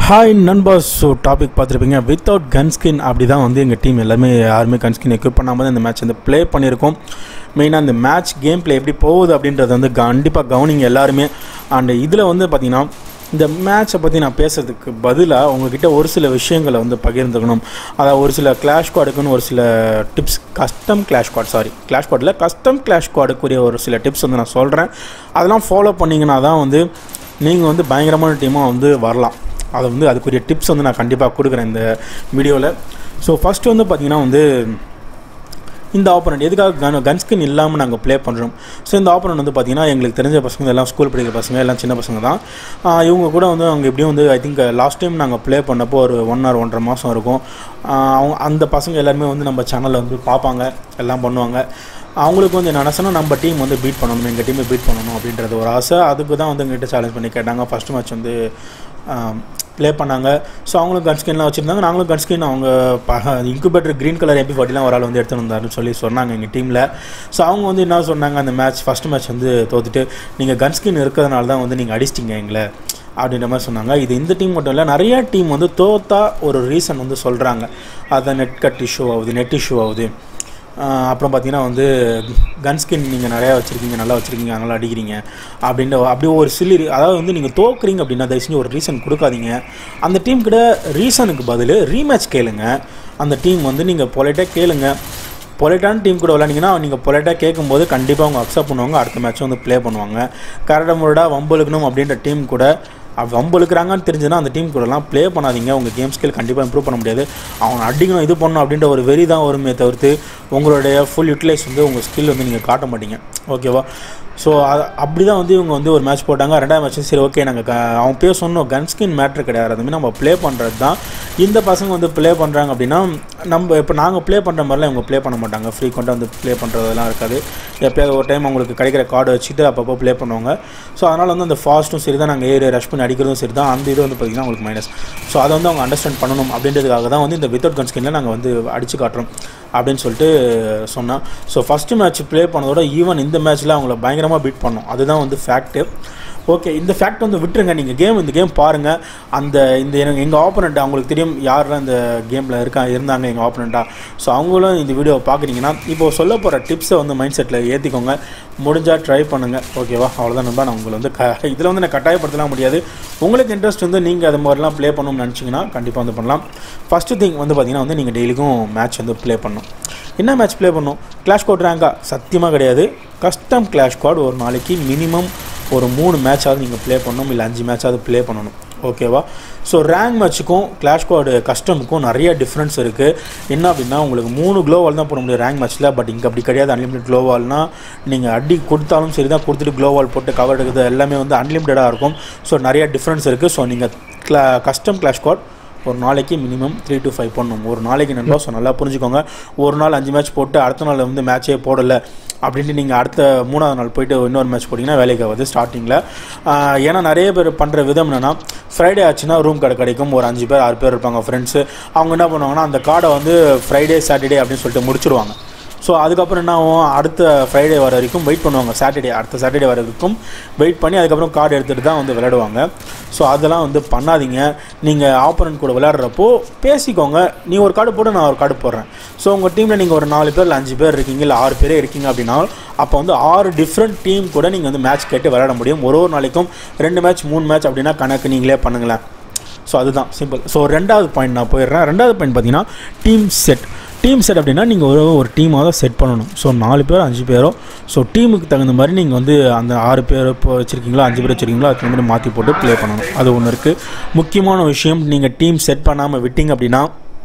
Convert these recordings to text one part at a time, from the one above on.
hi நண்பர்ஸ் so topic பார்த்துருப்பீங்க without gun skin அப்படி தான் வந்து எங்கள் டீம் எல்லாருமே யாருமே கன் ஸ்கின் எக்யூப் பண்ணாமல் தான் இந்த மேட்ச் வந்து ப்ளே பண்ணியிருக்கோம் மெயினாக இந்த மேட்ச் கேம் ப்ளே எப்படி போகுது அப்படின்றத வந்து கண்டிப்பாக கவனிங்க எல்லாருமே அண்ட் இதில் வந்து பார்த்திங்கன்னா இந்த மேட்ச்சை பற்றி நான் பேசுறதுக்கு பதிலாக உங்ககிட்ட ஒரு சில விஷயங்களை வந்து பகிர்ந்துக்கணும் அதாவது ஒரு சில கிளாஷ் கார்டுக்குன்னு ஒரு சில tips custom clash card sorry clash கார்டில் கஸ்டம் கிளாஷ் கார்டுக்குரிய ஒரு சில டிப்ஸ் வந்து நான் சொல்கிறேன் அதெல்லாம் ஃபாலோ பண்ணிங்கன்னா தான் வந்து நீங்கள் வந்து பயங்கரமான டீமாக வந்து வரலாம் அதை வந்து அதுக்குரிய டிப்ஸ் வந்து நான் கண்டிப்பாக கொடுக்குறேன் இந்த வீடியோவில் ஸோ ஃபஸ்ட்டு வந்து பார்த்திங்கன்னா வந்து இந்த ஆப்பனண்ட் எதுக்காக கன் கன்ஸ்கின் இல்லாமல் நாங்கள் ப்ளே பண்ணுறோம் ஸோ இந்த ஆப்பனண்ட் வந்து பார்த்திங்கன்னா எங்களுக்கு தெரிஞ்ச பசங்க எல்லாம் ஸ்கூல் படிக்கிற பசங்க எல்லாம் சின்ன பசங்க தான் ஆஹ் இவங்க கூட வந்து அவங்க எப்படியும் வந்து ஐ திங்க் லாஸ்ட் டைம் நாங்கள் ப்ளே பண்ணப்போ ஒரு ஒன் ஆர் ஒன்றரை மாதம் இருக்கும் ஆஹ் அவங்க அந்த பசங்க எல்லாருமே வந்து நம்ம சேனலில் வந்து பார்ப்பாங்க எல்லாம் பண்ணுவாங்க அவங்களுக்கு வந்து என்ன ஆசைனா நம்ம டீம் வந்து பீட் பண்ணணும் எங்கள் டீமை பீட் பண்ணணும் அப்படின்றது ஒரு ஆசை அதுக்கு தான் வந்து எங்கள்கிட்ட சேலஞ்ச் பண்ணி கேட்டாங்க ஃபஸ்ட் மேட்ச் வந்து ப்ளே பண்ணாங்க ஸோ அவங்களும் கன்ஸ்கின்லாம் வச்சுருந்தாங்க நாங்களும் கன்ஸ்கின் அவங்க இன்குபேட்டர் க்ரீன் கலர் எம்பி ஃபார்ட்டிலாம் ஒரு ஆள் வந்து எடுத்துகிட்டு வந்தாருன்னு சொல்லி சொன்னாங்க எங்கள் டீமில் ஸோ அவங்க வந்து என்ன சொன்னாங்க அந்த மேட்ச் ஃபஸ்ட் மேட்ச் வந்து தோத்துட்டு நீங்கள் கன்ஸ்கின் இருக்கிறதுனால தான் வந்து நீங்கள் அடிச்சிட்டிங்க எங்களை அப்படின்ற மாதிரி சொன்னாங்க இது இந்த டீம் மட்டும் இல்லை நிறைய டீம் வந்து தோத்தா ஒரு ரீசன் வந்து சொல்கிறாங்க அதை நெட் கட் இஷ்யூ ஆகுது நெட் இஷ்யூ ஆகுது ஆஹ் அப்புறம் பார்த்தீங்கன்னா வந்து கன்ஸ்கின் நீங்கள் நிறையா வச்சுருக்கீங்க நல்லா வச்சுருக்கீங்க அதனால் அடிக்கிறீங்க அப்படின்ற அப்படி ஒரு சில்லி அதாவது வந்து நீங்கள் தோக்குறீங்க அப்படின்னா தயவு செஞ்சு ஒரு ரீசன் கொடுக்காதீங்க அந்த டீம் கிட்ட ரீசனுக்கு பதில் ரீமேட்ச் கேளுங்க அந்த டீம் வந்து நீங்கள் பொலைட்டாக கேளுங்க பொலைட்டான டீம் கூட விளாண்டிங்கன்னா நீங்கள் பொலைட்டாக கேட்கும்போது கண்டிப்பாக அவங்க அக்செப்ட் பண்ணுவாங்க அடுத்த மேட்ச்சும் வந்து ப்ளே பண்ணுவாங்க கரடமுரடா வம்புழுக்கணும் அப்படின்ற டீம் கூட அவ வம்பு இழுக்கிறாங்கன்னு தெரிஞ்சுன்னா அந்த டீம் கூடலாம் ப்ளே பண்ணாதீங்க உங்கள் கேம் ஸ்கில் கண்டிப்பாக இம்ப்ரூவ் பண்ண முடியாது அவங்க அடிக்கணும் இது பண்ணணும் அப்படின்ற ஒரு வெறி தான் வருமே தவிர்த்து உங்களுடைய ஃபுல் யூட்டிலைஸ் வந்து உங்கள் ஸ்கில் வந்து நீங்கள் காட்ட மாட்டீங்க ஓகேவா ஸோ அது அப்படி தான் வந்து இவங்க வந்து ஒரு மேட்ச் போட்டாங்க ரெண்டாவது மேட்ச் சரி ஓகே நாங்கள் க அவங்க பேர் சொன்னோம் கன் ஸ்கின் மேட்ரு கிடையாது அதுமாதிரி நம்ம ப்ளே பண்ணுறது தான் இந்த பசங்க வந்து ப்ளே பண்ணுறாங்க அப்படின்னா நம்ம இப்போ நாங்கள் ப்ளே பண்ணுற மாதிரிலாம் இவங்க ப்ளே பண்ண மாட்டாங்க ஃப்ரீக்வெண்ட்டாக வந்து ப்ளே பண்ணுறதெல்லாம் இருக்காது எப்போயாவது ஒரு டைம் அவங்களுக்கு கிடைக்கிற கார்டு வச்சுட்டு அப்பப்போ ப்ளே பண்ணுவாங்க ஸோ அதனால் வந்து அந்த ஃபாஸ்ட்டும் சரி தான் நாங்கள் ஏரியா ரஷ் பண்ணி அடிக்கிறதும் சரி தான் அந்த இது வந்து பார்த்திங்கன்னா உங்களுக்கு மைனஸ் ஸோ அதை வந்து அவங்க அண்டர்ஸ்டாண்ட் பண்ணணும் அப்படின்றதுக்காக தான் வந்து இந்த வித்தவுட் கன் ஸ்கின்ல நாங்கள் வந்து அடித்து காட்டுறோம் அப்படின்னு சொல்லிட்டு சொன்னேன் ஸோ ஃபஸ்ட்டு மேட்ச் ப்ளே பண்ணதோட ஈவன் இந்த மேட்ச்சில் அவங்கள பயங்கரமாக பீட் பண்ணோம் அதுதான் வந்து ஃபேக்ட்டு ஓகே இந்த ஃபேக்ட் வந்து விட்டுருங்க நீங்கள் கேம் இந்த கேம் பாருங்கள் அந்த இந்த எனக்கு எங்கள் ஆப்போனண்ட் அவங்களுக்கு தெரியும் யாரெல்லாம் இந்த கேமில் இருக்கா இருந்தாங்க எங்கள் ஆப்போனண்ட்டாக ஸோ அவங்களும் இந்த வீடியோவை பார்க்குறீங்கன்னா இப்போ சொல்ல போகிற டிப்ஸை வந்து மைண்ட் செட்டில் ஏற்றிக்கோங்க முடிஞ்சால் ட்ரை பண்ணுங்கள் ஓகேவா அவ்வளோதான் நம்ப நான் உங்களை வந்து க இதில் வந்து நான் கட்டாயப்படுத்தலாம் முடியாது உங்களுக்கு இன்ட்ரெஸ்ட் வந்து நீங்கள் அது மாதிரிலாம் ப்ளே பண்ணணும்னு நினச்சிங்கன்னா கண்டிப்பாக வந்து பண்ணலாம் ஃபஸ்ட்டு திங் வந்து பார்த்தீங்கன்னா வந்து நீங்கள் டெய்லிக்கும் மேட்ச் வந்து ப்ளே பண்ணணும் என்ன மேட்ச் ப்ளே பண்ணணும் கிளாஷ் கோட் ரேங்கா சத்தியமாக கிடையாது கஸ்டம் கிளாஷ் கார்டு ஒரு நாளைக்கு மினிமம் ஒரு மூணு மேட்சாவது நீங்கள் ப்ளே பண்ணணும் இல்லை அஞ்சு மேட்சாவது ப்ளே பண்ணணும் ஓகேவா ஸோ ரேங்க் மேட்ச்சுக்கும் கிளாஷ் கார்டு கஸ்டமுக்கும் நிறைய டிஃப்ரென்ஸ் இருக்குது என்ன அப்படின்னா உங்களுக்கு மூணு க்ளோவால் தான் போட முடியும் ரேங்க் மேட்ச்சில் பட் இங்கே அப்படி கிடையாது அன்லிமிட்டட் க்ளோவால்னால் நீங்கள் அடி கொடுத்தாலும் சரி தான் கொடுத்துட்டு க்ளோவால் போட்டு கவர் எடுக்கிறது எல்லாமே வந்து அன்லிமிட்டடாக இருக்கும் ஸோ நிறைய டிஃப்ரென்ஸ் இருக்குது ஸோ நீங்கள் கிளா கஸ்டம் கிளாஷ் கார்டு ஒரு நாளைக்கு மினிமம் த்ரீ டு ஃபைவ் பண்ணணும் ஒரு நாளைக்கு நண்பா ஸோ நல்லா புரிஞ்சுக்கோங்க ஒரு நாள் அஞ்சு மேட்ச் போட்டு அடுத்த நாள் வந்து மேட்ச்சே போடலை அப்படின்ட்டு நீங்கள் அடுத்த மூணாவது நாள் போயிட்டு இன்னொரு மேட்ச் போட்டிங்கன்னா வேலைக்கு ஆகுது ஸ்டார்டிங்கில் ஏன்னா நிறைய பேர் பண்ணுற விதம் என்னென்னா ஃப்ரைடே ஆச்சுன்னா ரூம் கார்டு கிடைக்கும் ஒரு அஞ்சு பேர் ஆறு பேர் இருப்பாங்க ஃப்ரெண்ட்ஸு அவங்க என்ன பண்ணுவாங்கன்னா அந்த கார்டை வந்து ஃப்ரைடே சாட்டர்டே அப்படின்னு சொல்லிட்டு முடிச்சிருவாங்க ஸோ அதுக்கப்புறம் என்ன ஆகும் அடுத்த ஃப்ரைடே வர வரைக்கும் வெயிட் பண்ணுவாங்க சாட்டர்டே அடுத்த சாட்டர்டே வர வரைக்கும் வெயிட் பண்ணி அதுக்கப்புறம் கார்டு எடுத்துகிட்டு தான் வந்து விளையாடுவாங்க ஸோ அதெல்லாம் வந்து பண்ணாதீங்க நீங்கள் ஆப்போனன்ட் கூட விளையாடுறப்போ பேசிக்கோங்க நீ ஒரு கார்டு போட்டு நான் ஒரு கார்டு போடுறேன் ஸோ உங்கள் டீமில் நீங்கள் ஒரு நாலு பேர் இல்லை அஞ்சு பேர் இருக்கீங்க இல்லை ஆறு பேரே இருக்கீங்க அப்படின்னா அப்போ வந்து ஆறு டிஃப்ரெண்ட் டீம் கூட நீங்கள் வந்து மேட்ச் கேட்டு விளையாட முடியும் ஒரு ஒரு நாளைக்கும் ரெண்டு மேட்ச் மூணு மேட்ச் அப்படின்னா கணக்கு நீங்களே பண்ணுங்களேன் ஸோ அதுதான் சிம்பிள் ஸோ ரெண்டாவது பாயிண்ட் நான் போயிடுறேன் ரெண்டாவது பாயிண்ட் பார்த்தீங்கன்னா டீம் செட் டீம் செட் அப்படின்னா நீங்கள் ஒரு ஒரு டீமாக தான் செட் பண்ணணும் ஸோ நாலு பேரோ அஞ்சு பேரோ ஸோ டீமுக்கு தகுந்த மாதிரி நீங்கள் வந்து அந்த ஆறு பேர் இப்போ வச்சுருக்கீங்களோ அஞ்சு பேர் வச்சுருக்கீங்களோ அதுக்கு மாதிரி மாற்றி போட்டு ப்ளே பண்ணணும் அது ஒன்று இருக்குது முக்கியமான விஷயம் நீங்கள் டீம் செட் பண்ணாமல் விட்டீங்க அப்படின்னா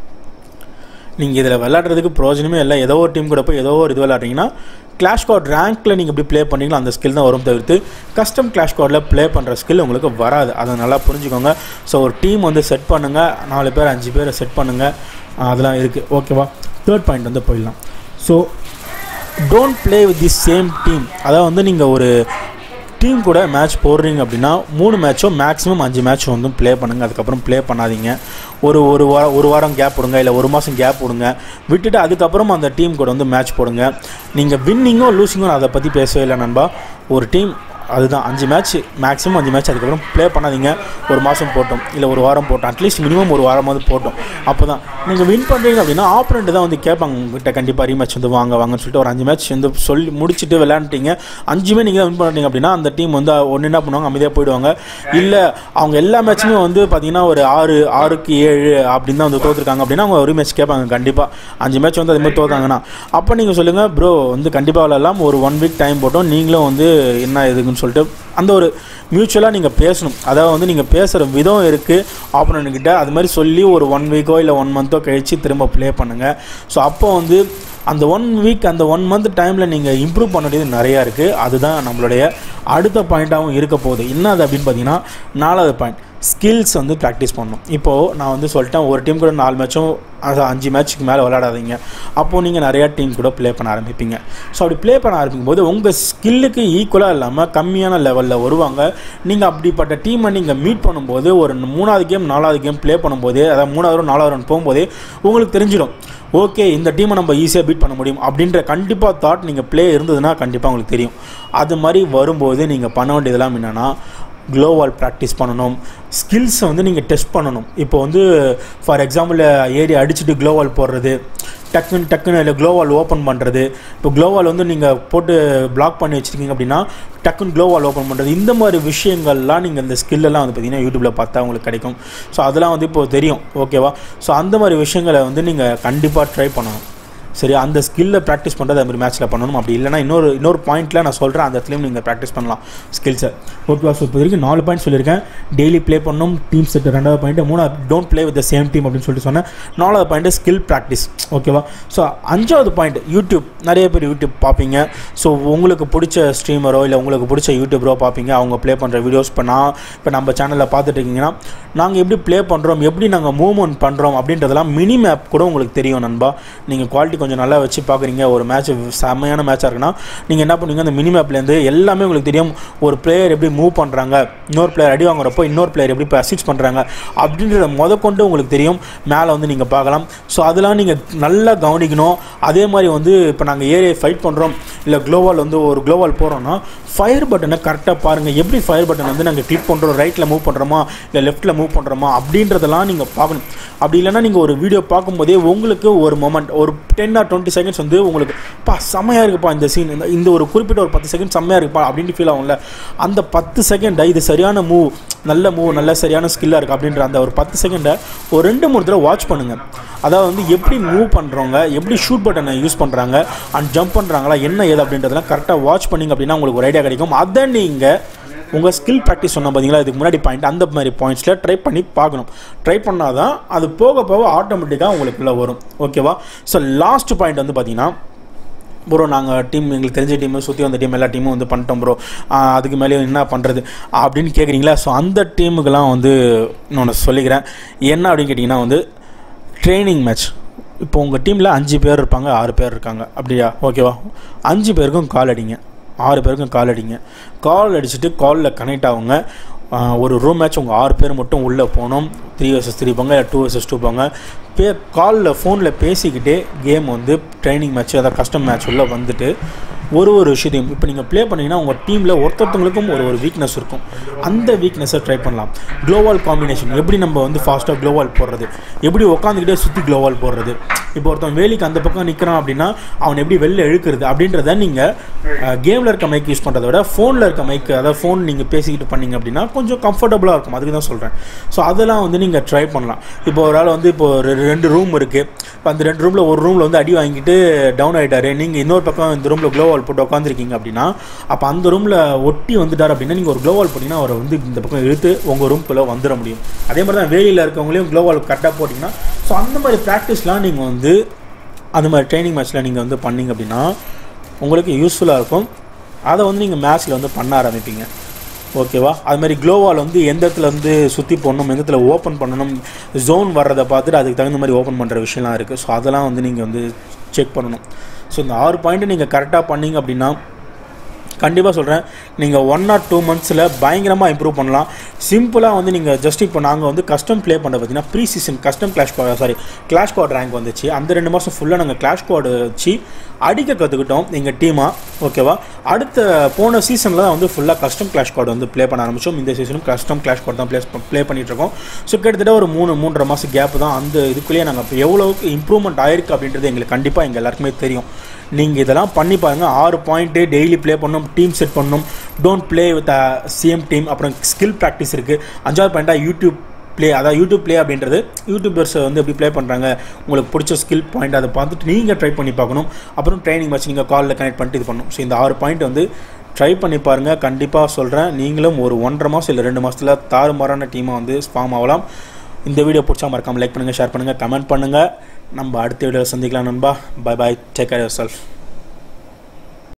நீங்கள் இதில் விளையாடுறதுக்கு பிரயோஜனமே இல்லை ஏதோ ஒரு டீம் கூட போய் ஏதோ ஒரு இது விளையாடுறீங்கன்னா கிளாஷ் கார்டு ரேங்க்கில் நீங்கள் எப்படி ப்ளே பண்ணீங்களோ அந்த ஸ்கில் தான் வரும் தவிர்த்து கஸ்டம் கிளாஷ் கார்டில் ப்ளே பண்ணுற ஸ்கில் உங்களுக்கு வராது அதை நல்லா புரிஞ்சுக்கோங்க ஸோ ஒரு டீம் வந்து செட் பண்ணுங்கள் நாலு பேர் அஞ்சு பேரை செட் பண்ணுங்கள் அதெல்லாம் இருக்குது ஓகேவா தேர்ட் பாயிண்ட் வந்து போயிடலாம் so don't play with the same team அதாவது வந்து நீங்கள் ஒரு டீம் கூட மேட்ச் போடுறீங்க அப்படின்னா மூணு மேட்சோ மேக்ஸிமம் அஞ்சு மேட்ச் வந்து ப்ளே பண்ணுங்கள் அதுக்கப்புறம் ப்ளே பண்ணாதீங்க ஒரு ஒரு வாரம் ஒரு வாரம் கேப் விடுங்க இல்லை ஒரு மாதம் கேப் விடுங்க விட்டுட்டு அதுக்கப்புறம் அந்த டீம் கூட வந்து மேட்ச் போடுங்க நீங்கள் வின்னிங்கோ லூசிங்கோ அதை பற்றி பேசவே இல்லை நண்பா ஒரு டீம் அதுதான் அஞ்சு மேட்ச் மேக்ஸிமம் அஞ்சு மேட்ச் அதுக்கப்புறம் ப்ளே பண்ணாதீங்க ஒரு மாதம் போட்டோம் இல்லை ஒரு வாரம் போட்டோம் அட்லீஸ்ட் மினிமம் ஒரு வாரமாவது போட்டோம் அப்போ தான் நீங்கள் வின் பண்ணுறீங்க அப்படின்னா ஆப்பரண்ட் தான் வந்து கேட்பாங்க உங்ககிட்ட கண்டிப்பாக ரீமேட்ச் வந்து வாங்க வாங்கன்னு சொல்லிட்டு ஒரு அஞ்சு மேட்ச் வந்து சொல்லி முடிச்சுட்டு விளையாண்டுட்டீங்க அஞ்சுமே நீங்கள் தான் வின் பண்ணுறீங்க அப்படின்னா அந்த டீம் வந்து ஒன்று என்ன பண்ணுவாங்க அமைதியாக போயிடுவாங்க இல்லை அவங்க எல்லா மேட்சுமே வந்து பார்த்தீங்கன்னா ஒரு ஆறு ஆறுக்கு ஏழு அப்படின்னு தான் வந்து தோற்றுருக்காங்க அப்படின்னா அவங்க ஒரு மேட்ச் கேட்பாங்க கண்டிப்பாக அஞ்சு மேட்ச் வந்து அது மாதிரி தோத்தாங்கன்னா அப்போ நீங்கள் சொல்லுங்கள் ப்ரோ வந்து கண்டிப்பாக விளையாடலாம் ஒரு ஒன் வீக் டைம் போட்டோம் நீங்களும் வந்து என்ன எதுக்குன்னு சொல்லிட்டு அந்த ஒரு மியூச்சுவலாக நீங்கள் பேசணும் அதாவது வந்து நீங்கள் பேசுகிற விதம் இருக்குது ஆப்போனண்ட் கிட்ட அது மாதிரி சொல்லி ஒரு ஒன் வீக்கோ இல்லை ஒன் மந்த்தோ கழித்து திரும்ப ப்ளே பண்ணுங்கள் ஸோ அப்போ வந்து அந்த ஒன் வீக் அந்த ஒன் மந்த் டைமில் நீங்கள் இம்ப்ரூவ் பண்ண வேண்டியது நிறையா இருக்குது அதுதான் நம்மளுடைய அடுத்த பாயிண்ட்டாகவும் இருக்க போகுது என்ன அது அப்படின்னு பார்த்தீங்கன்னா நாலாவது பாயிண்ட் ஸ்கில்ஸ் வந்து ப்ராக்டிஸ் பண்ணணும் இப்போது நான் வந்து சொல்லிட்டேன் ஒரு டீம் கூட நாலு மேட்சும் அது அஞ்சு மேட்ச்சுக்கு மேலே விளையாடாதீங்க அப்போது நீங்கள் நிறையா டீம் கூட ப்ளே பண்ண ஆரம்பிப்பீங்க ஸோ அப்படி ப்ளே பண்ண ஆரம்பிக்கும் போது உங்கள் ஸ்கில்லுக்கு ஈக்குவலாக இல்லாமல் கம்மியான லெவலில் வருவாங்க நீங்கள் அப்படிப்பட்ட டீமை நீங்கள் மீட் பண்ணும்போது ஒரு மூணாவது கேம் நாலாவது கேம் ப்ளே பண்ணும்போது அதாவது மூணாவது நாலாவது ரன் போகும்போதே உங்களுக்கு தெரிஞ்சிடும் ஓகே இந்த டீமை நம்ம ஈஸியாக பீட் பண்ண முடியும் அப்படின்ற கண்டிப்பாக தாட் நீங்கள் ப்ளே இருந்ததுன்னா கண்டிப்பாக உங்களுக்கு தெரியும் அது மாதிரி வரும்போது நீங்கள் பண்ண வேண்டியதெல்லாம் என்னென்னா க்ளோவால் ப்ராக்டிஸ் பண்ணணும் ஸ்கில்ஸை வந்து நீங்கள் டெஸ்ட் பண்ணணும் இப்போ வந்து ஃபார் எக்ஸாம்பிள் ஏறி அடிச்சுட்டு க்ளோவால் போடுறது டக்குன்னு டக்குன்னு இல்லை க்ளோவால் ஓப்பன் பண்ணுறது இப்போ க்ளோவால் வந்து நீங்கள் போட்டு பிளாக் பண்ணி வச்சுருக்கீங்க அப்படின்னா டக்குன்னு க்ளோவால் ஓப்பன் பண்ணுறது இந்த மாதிரி விஷயங்கள்லாம் நீங்கள் இந்த ஸ்கில்லெல்லாம் வந்து பார்த்தீங்கன்னா யூடியூப்பில் பார்த்தா உங்களுக்கு கிடைக்கும் ஸோ அதெல்லாம் வந்து இப்போ தெரியும் ஓகேவா ஸோ அந்த மாதிரி விஷயங்களை வந்து நீங்கள் கண்டிப்பாக ட்ரை பண்ணணும் சரி அந்த ஸ்கில்லை ப்ராக்டிஸ் பண்ணுறது அது மாதிரி மேட்ச்சில் பண்ணணும் அப்படி இல்லைனா இன்னொரு இன்னொரு பாயிண்ட்டில் நான் சொல்கிறேன் அந்த இடத்துலையும் நீங்கள் ப்ராக்டிஸ் பண்ணலாம் ஸ்கில்ஸை ஓகேவா ஸோ இப்போ வரைக்கும் நாலு பாயிண்ட் சொல்லியிருக்கேன் டெய்லி ப்ளே பண்ணணும் டீம் செட் ரெண்டாவது பாயிண்ட் மூணாவது don't play with the same team அப்படின்னு சொல்லிட்டு சொன்னேன் நாலாவது பாயிண்ட் ஸ்கில் ப்ராக்டிஸ் ஓகேவா ஸோ அஞ்சாவது பாயிண்ட் யூடியூப் நிறைய பேர் யூடியூப் பார்ப்பீங்க ஸோ உங்களுக்கு பிடிச்ச ஸ்ட்ரீமரோ இல்லை உங்களுக்கு பிடிச்ச யூடியூபரோ பார்ப்பீங்க அவங்க ப்ளே பண்ணுற வீடியோஸ் இப்போ நான் இப்போ நம்ம சேனலில் பார்த்துட்டு இருக்கீங்கன்னா நாங்கள் எப்படி ப்ளே பண்ணுறோம் எப்படி நாங்கள் மூவ்மெண்ட் பண்ணுறோம் அப்படின்றதெல்லாம் மினி மேப் கூட உங்களுக்கு தெரியும் நண்பா நீங்கள் குவாலிட்டி கொஞ்சம் நல்லா வச்சு பார்க்குறீங்க ஒரு மேட்ச் செம்மையான மேட்சாக இருக்குன்னா நீங்கள் என்ன பண்ணுவீங்க அந்த மினி மேப்லேருந்து எல்லாமே உங்களுக்கு தெரியும் ஒரு பிளேயர் எப்படி மூவ் பண்ணுறாங்க இன்னொரு பிளேயர் அடி வாங்குறப்போ இன்னொரு பிளேயர் எப்படி இப்போ அசிஸ்ட் பண்ணுறாங்க அப்படின்றத முத கொண்டு உங்களுக்கு தெரியும் மேலே வந்து நீங்கள் பார்க்கலாம் ஸோ அதெல்லாம் நீங்கள் நல்லா கவனிக்கணும் அதே மாதிரி வந்து இப்போ நாங்கள் ஏரியை ஃபைட் பண்ணுறோம் இல்லை க்ளோவால் வந்து ஒரு க்ளோவால் போகிறோன்னா ஃபயர் பட்டனை கரெக்டாக பாருங்கள் எப்படி ஃபயர் பட்டன் வந்து நாங்கள் கிளிக் பண்ணுறோம் ரைட்டில் மூவ் பண்ணுறோமா இல்லை லெஃப்ட்டில் மூவ் பண்ணுறோமா அப்படின்றதெல்லாம் நீங்கள் பார்க்கணும் அப்படி இல்லைன்னா நீங்கள் ஒரு வீடியோ பார்க்கும்போதே உங்களுக்கு ஒரு மொமெண்ட் ஒரு டென் ஆர் டுவெண்ட்டி செகண்ட்ஸ் வந்து உங்களுக்கு பா செம்மையாக இருக்குப்பா இந்த சீன் இந்த இந்த ஒரு குறிப்பிட்ட ஒரு பத்து செகண்ட் செம்மையாக இருக்குப்பா அப்படின்ட்டு ஃபீல் ஆகும்ல அந்த பத்து செகண்டை இது சரியான மூவ் நல்ல மூவ் நல்ல சரியான ஸ்கில்லாக இருக்குது அப்படின்ற அந்த ஒரு பத்து செகண்டை ஒரு ரெண்டு மூணு தடவை வாட்ச் பண்ணுங்கள் அதாவது வந்து எப்படி மூவ் பண்ணுறவங்க எப்படி ஷூட் பட்டனை யூஸ் பண்ணுறாங்க அண்ட் ஜம்ப் பண்ணுறாங்களா என்ன ஏது அப்படின்றதெல்லாம் கரெக்டாக வாட்ச் பண்ணிங்க அப்படின்னா உங்களுக்கு ஒரு ஐடியா கிடைக்கும் அதை நீங்கள் உங்கள் ஸ்கில் ப்ராக்டிஸ் சொன்ன பார்த்தீங்களா இதுக்கு முன்னாடி பாயிண்ட் அந்த மாதிரி பாயிண்ட்ஸில் ட்ரை பண்ணி பார்க்கணும் ட்ரை பண்ணால் தான் அது போக போக ஆட்டோமேட்டிக்காக உங்களுக்குள்ளே வரும் ஓகேவா ஸோ லாஸ்ட் பாயிண்ட் வந்து பார்த்தீங்கன்னா ப்ரோ நாங்கள் டீம் எங்களுக்கு தெரிஞ்ச டீமு சுற்றி வந்த டீம் எல்லா டீமும் வந்து பண்ணிட்டோம் ப்ரோ அதுக்கு மேலே என்ன பண்ணுறது அப்படின்னு கேட்குறீங்களா ஸோ அந்த டீமுக்கெல்லாம் வந்து நான் சொல்லிக்கிறேன் என்ன அப்படின்னு கேட்டிங்கன்னா வந்து ட்ரைனிங் மேட்ச் இப்போ உங்கள் டீமில் அஞ்சு பேர் இருப்பாங்க ஆறு பேர் இருக்காங்க அப்படியா ஓகேவா அஞ்சு பேருக்கும் கால் அடிங்க ஆறு பேருக்கும் கால் அடிங்க கால் அடிச்சுட்டு காலில் கனெக்ட் ஆகுங்க ஒரு ரூம் மேட்ச் உங்கள் ஆறு பேர் மட்டும் உள்ளே போகணும் த்ரீ வர்சஸ் த்ரீ போங்க இல்லை டூ வர்சஸ் டூ போங்க பே காலில் ஃபோனில் பேசிக்கிட்டே கேம் வந்து ட்ரைனிங் மேட்ச் அதாவது கஸ்டம் மேட்ச் உள்ளே வந்துட்டு ஒரு ஒரு விஷயத்தையும் இப்போ நீங்கள் ப்ளே பண்ணிங்கன்னா உங்கள் டீமில் ஒருத்தொருத்தவங்களுக்கும் ஒரு ஒரு வீக்னஸ் இருக்கும் அந்த வீக்னஸை ட்ரை பண்ணலாம் க்ளோவால் காம்பினேஷன் எப்படி நம்ம வந்து ஃபாஸ்ட்டாக க்ளோவால் போடுறது எப்படி உட்காந்துக்கிட்டே சுற்றி க்ளோவால் போடுறது இப்போ ஒருத்தன் வேலிக்கு அந்த பக்கம் நிற்கிறான் அப்படின்னா அவன் எப்படி வெளில இழுக்கிறது அப்படின்றத நீங்கள் கேமில் இருக்க மைக் யூஸ் பண்ணுறத விட ஃபோனில் இருக்க மைக் அதாவது ஃபோன் நீங்கள் பேசிக்கிட்டு பண்ணீங்க அப்படின்னா கொஞ்சம் கம்ஃபர்டபுளாக இருக்கும் அதுக்கு தான் சொல்கிறேன் ஸோ அதெல்லாம் வந்து நீங்கள் ட்ரை பண்ணலாம் இப்போ ஒரு ஆள் வந்து இப்போ ஒரு ரெண்டு ரூம் இருக்குது இப்போ அந்த ரெண்டு ரூமில் ஒரு ரூமில் வந்து அடி வாங்கிட்டு டவுன் ஆகிட்டாரு நீங்கள் இன்னொரு பக்கம் இந்த ரூமில் க்ளோவால் போட்டு உட்காந்துருக்கீங்க அப்படின்னா அப்போ அந்த ரூமில் ஒட்டி வந்துட்டார் அப்படின்னா நீங்கள் ஒரு க்ளோவால் போட்டிங்கன்னா அவரை வந்து இந்த பக்கம் இழுத்து உங்கள் ரூம்குள்ளே வந்துட முடியும் அதே மாதிரி தான் வேலியில் இருக்கவங்களையும் க்ளோவால் கரெக்டாக போட்டிங்கன்னா ஸோ அந்த மாதிரி ப்ராக்டிஸ்லாம் நீங்கள் வந்து அந்த மாதிரி ட்ரைனிங் மேட்ச்சில் நீங்கள் வந்து பண்ணிங்க அப்படின்னா உங்களுக்கு யூஸ்ஃபுல்லாக இருக்கும் அதை வந்து நீங்கள் மேட்ச்சில் வந்து பண்ண ஆரம்பிப்பீங்க ஓகேவா அது மாதிரி க்ளோவால் வந்து எந்த இடத்துல வந்து சுற்றி போடணும் எந்த இடத்துல ஓப்பன் பண்ணணும் ஜோன் வர்றதை பார்த்துட்டு அதுக்கு தகுந்த மாதிரி ஓப்பன் பண்ணுற விஷயம்லாம் இருக்குது ஸோ அதெல்லாம் வந்து நீங்கள் வந்து செக் பண்ணணும் ஸோ இந்த ஆறு பாயிண்ட்டு நீங்கள் கரெக்டாக பண்ணீங்க அப்படின்னா கண்டிப்பாக சொல்கிறேன் நீங்கள் ஒன் ஆர் டூ மந்த்ஸில் பயங்கரமாக இம்ப்ரூவ் பண்ணலாம் சிம்பிளாக வந்து நீங்கள் ஜஸ்ட் இப்போ நாங்கள் வந்து கஸ்டம் ப்ளே பண்ண பார்த்தீங்கன்னா pre season custom clash sorry clash squad rank வந்துச்சு அந்த ரெண்டு மாதம் ஃபுல்லாக நாங்கள் கிளாஷ் ஸ்குவாட் வச்சு அடிக்க கற்றுக்கிட்டோம் எங்கள் டீமாக ஓகேவா அடுத்த போன சீசனில் தான் வந்து ஃபுல்லாக கஸ்டம் கிளாஷ் ஸ்குவாட் வந்து ப்ளே பண்ண ஆரம்பித்தோம் இந்த சீசனும் கஸ்டம் கிளாஷ் ஸ்குவாட் தான் ப்ளே ப்ளே பண்ணிகிட்ருக்கோம் ஸோ கிட்டத்தட்ட ஒரு மூணு மூன்றரை மாதம் கேப் தான் அந்த இதுக்குள்ளேயே நாங்கள் இப்போ எவ்வளோவுக்கு இம்ப்ரூவ்மெண்ட் ஆயிருக்கு அப்படின்றது எங்களுக்கு கண்டிப்பாக எங்கள் எல்லாருக்குமே தெரியும் நீங்கள் இதெல்லாம் பண்ணி பாருங்கள் ஆறு பாயிண்ட்டு டெய்லி ப்ளே பண்ணணும் டீம் செட் பண்ணணும் don't play with same team அப்புறம் ஸ்கில் ப்ராக்டிஸ் இருக்குது அஞ்சாவது பாயிண்ட்டாக யூடியூப் ப்ளே அதாவது யூடியூப் ப்ளே அப்படின்றது யூடியூபர்ஸ் வந்து எப்படி ப்ளே பண்ணுறாங்க உங்களுக்கு பிடிச்ச ஸ்கில் பாயிண்ட் அதை பார்த்துட்டு நீங்கள் ட்ரை பண்ணி பார்க்கணும் அப்புறம் ட்ரைனிங் வச்சு நீங்கள் காலில் கனெக்ட் பண்ணிட்டு இது பண்ணணும் ஸோ இந்த ஆறு பாயிண்ட் வந்து ட்ரை பண்ணி பாருங்கள் கண்டிப்பாக சொல்கிறேன் நீங்களும் ஒரு ஒன்றரை மாதம் இல்லை ரெண்டு மாதத்தில் தாறுமாறான டீமாக வந்து ஸ்பாம் ஆகலாம் இந்த வீடியோ பிடிச்சா மறக்காமல் லைக் பண்ணுங்கள் ஷேர் பண்ணுங்கள் கமெண்ட் பண்ணுங்கள் நம்ம அடுத்த வீடியோவில் சந்திக்கலாம் நண்பா bye bye take care your self